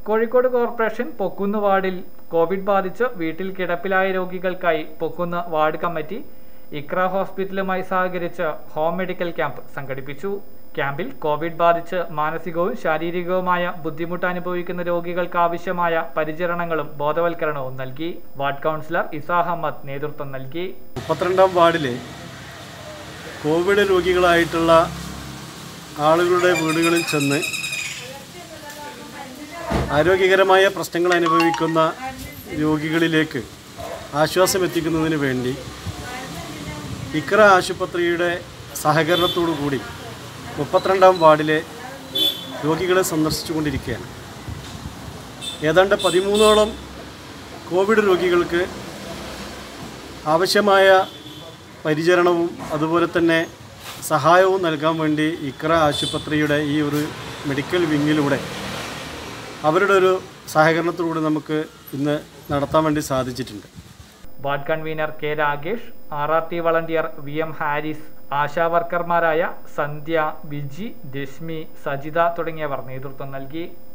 Kozhikode corporation Pokkunnu വാർഡിൽ covid ബാധിച്ച് വീട്ടിൽ കിടപ്പിലായ രോഗികൾക്കായി പൊക്കുന്ന് വാർഡ് കമ്മിറ്റി ഇക്ര ഹോസ്പിറ്റലുമായി സഹകരിച്ച് ഹോം മെഡിക്കൽ ക്യാമ്പ് സംഘടിപ്പിച്ചു ക്യാമ്പിൽ കോവിഡ് ബാധിച്ച് മാനസികവും ശാരീരികവുമായ ബുദ്ധിമുട്ട് അനുഭവിക്കുന്ന രോഗികൾക്ക് ആവശ്യമായ പരിചരണങ്ങളും ബോധവൽക്കരണവും നൽകി വാർഡ് കൗൺസിലർ ഇസാഹ് അഹമ്മദ് നേതൃത്വം നൽകി മുപ്പത്തിരണ്ടാം വാർഡിലെ കോവിഡ് രോഗികളായിട്ടുള്ള ആളുകളുടെ വീടുകളിൽ ചെന്ന് ആരോഗ്യകരമായ പ്രശ്നങ്ങൾ അനുഭവിക്കുന്ന രോഗികളിലേക്ക് ആശ്വാസം എത്തിക്കുന്നതിന് വേണ്ടി ഇക്ര ആശുപത്രിയുടെ സഹകരണത്തോടു കൂടി മുപ്പത്തിരണ്ടാം വാർഡിലെ രോഗികളെ സന്ദർശിച്ചു കൊണ്ടിരിക്കുകയാണ് ഏതാണ്ട് പതിമൂന്നോളം കോവിഡ് രോഗികൾക്ക് ആവശ്യമായ പരിചരണവും അതുപോലെ തന്നെ സഹായവും നൽകാൻ വേണ്ടി ഇക്ര ആശുപത്രിയുടെ ഈ ഒരു മെഡിക്കൽ വിങ്ങിലൂടെ അവരുടെ ഒരു സഹകരണത്തിലൂടെ നമുക്ക് ഇന്ന് നടത്താൻ വേണ്ടി സാധിച്ചിട്ടുണ്ട് ward convener K Ragesh R R T volunteer V M Haris Asha വർക്കർമാരായ സന്ധ്യ വിജി രശ്മി സജിത തുടങ്ങിയവർ നേതൃത്വം നൽകി